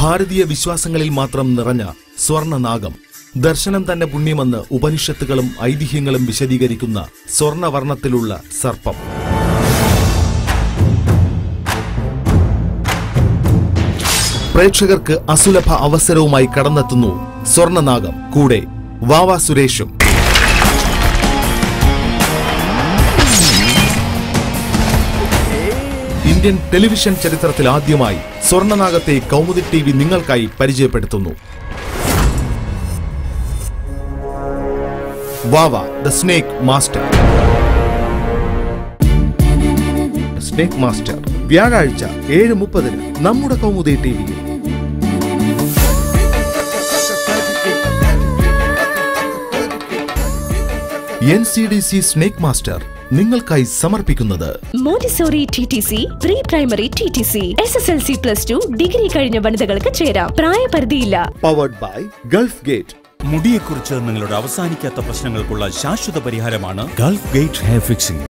ഭാരതീയ വിശ്വാസങ്ങളിൽ മാത്രം നിറഞ്ഞ സ്വർണനാഗം ദർശനം തന്നെ പുണ്യമെന്ന് ഉപനിഷത്തുകളും ഐതിഹ്യങ്ങളും വിശദീകരിക്കുന്ന സ്വർണവർണ്ണത്തിലുള്ള സർപ്പം പ്രേക്ഷകർക്ക് അസുലഭ അവസരവുമായി കടന്നെത്തുന്നു സ്വർണനാഗം കൂടെ വാവ സുരേഷും ഇന്ത്യൻ ടെലിവിഷൻ ചരിത്രത്തിൽ ആദ്യമായി സ്വർണനാഗത്തെ കൗമുദി ടി വി നിങ്ങൾക്കായി പരിചയപ്പെടുത്തുന്നു Vava the snake master snake master വ്യാഴാഴ്ച ഏഴ് മുപ്പതിന് നമ്മുടെ കൗമുദി ടി വിയിൽ N C D C snake master നിങ്ങൾക്കായി സമർപ്പിക്കുന്നത് Montessori T T C pre primary T T C S S L C plus two degree കഴിഞ്ഞ വനിതകൾക്ക് ചേരാം പ്രായപരിധിയില്ല പവർഡ് ബൈ ഗൾഫ് ഗേറ്റ് മുടിയെക്കുറിച്ച് നിങ്ങളുടെ അവസാനിക്കാത്ത പ്രശ്നങ്ങൾക്കുള്ള ശാശ്വത പരിഹാരമാണ് ഗൾഫ് ഗേറ്റ് ഹെയർ ഫിക്സിംഗ്